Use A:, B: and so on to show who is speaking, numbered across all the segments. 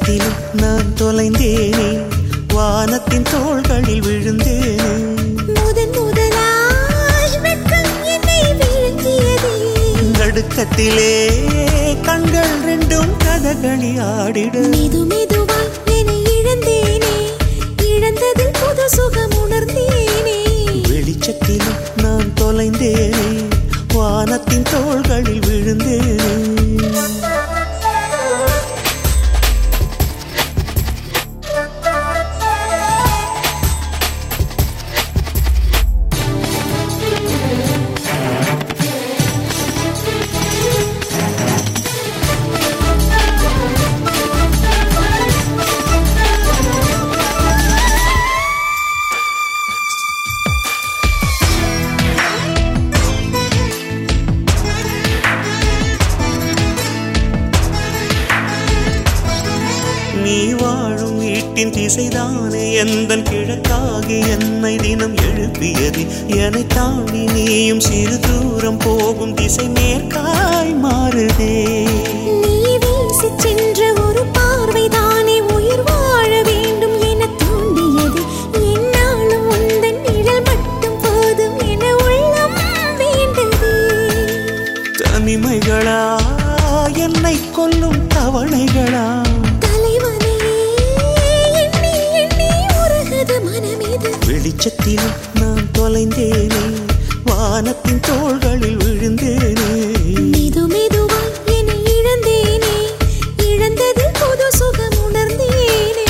A: நடுக்கத்திலும் நான் தொலைந்தேனே வானத்தின் தோள்களில் விழுந்தேனே
B: முதன் முதலாய் வெட்கம் என்னை விழுங்கியதே
A: நடுக்கத்திலே கண்கள் ரெண்டும் கதகளி ஆடிட
B: மெது மெதுவாய் என்னை இழந்தேனே இழந்ததில் புது சுகம் உணர்ந்தேனே
A: வெளிச்சத்திலும் நான் தொலைந்தேனே வானத்தின் தோள்களில் விழுந்தேனே நீ வாழும் வீட்டின் திசைதானே எந்தன் கிழக்காகி என்னை தினம் எழுப்பியது என்னை தாண்டி நீயும் சிறு தூரம் போகும் திசை மேற்காய் மாறுதே
B: நீ வீசிச் சென்ற ஒரு பார்வைதானே உயிர் வாழ வேண்டும் என தூண்டியது என்னாலும் உந்தன் நிழல் மட்டும் போதும் என உள்ளம் வேண்டது
A: தனிமைகளா என்னை கொல்லும் தவணைகளா
B: தலைவனே எண்ணி எண்ணி உருகுது மனமிது
A: வெளிச்சத்திலும் நான் தொலைந்தேனே வானத்தின் தோள்களில் விழுந்தேனே
B: மெது மெதுவாய் என்னை இழந்தேனே இழந்ததில் புது சுகம் உணர்ந்தேனே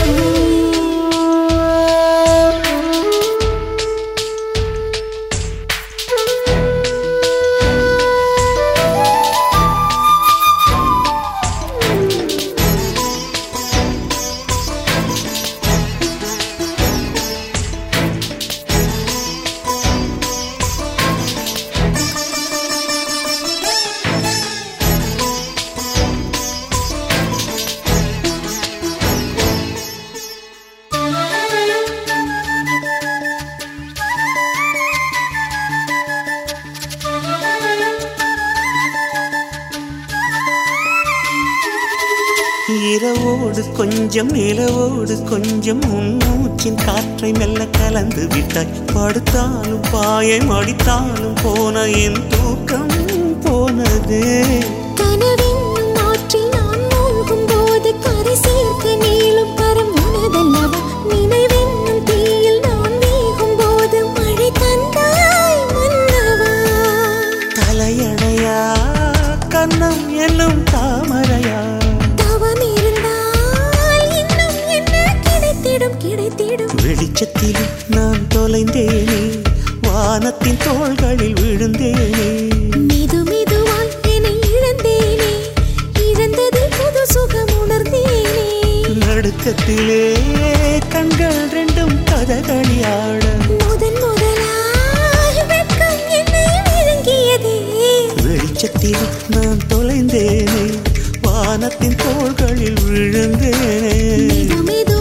A: இரவோடு கொஞ்சம் நிலவோடு கொஞ்சம் முன்னூச்சின் காற்றை மெல்ல கலந்து விட்டாய் படுத்தாலும் பாயை மடித்தாலும் போன என் தூக்கம் போனது
B: கனவென்னும் ஆற்றில் நான் மூழ்கும் போது கரை சேர்க்க நீளும் கரம் உனதல்லவா நினைவென்னும் தீயில் நான் வேகும் போது மழை தந்தாய் மன்னவா
A: தலையணையா கன்னம் என்னும் தாமரையா
B: தவம் இருந்தால் இன்னும் என்ன கிடைத்திடும் கிடைத்திடும்
A: வெளிச்சத்திலும் நான் தொலைந்தேனே வானத்தின் தோள்களில் விழுந்தேனே
B: மெது மெதுவாய் என்னை இழந்தேனே இழந்ததில் புது சுகம் உணர்ந்தேனே
A: நடுக்கத்திலே கண்கள் ரெண்டும் கதகளியாட
B: முதன் முதலாய் வெட்கம் என்னை விழுங்கியதே
A: வெளிச்சத்தில் நான் தொலைந்தேனே வானத்தின் தோள்களில் விழுந்தேனே
B: மெது மெது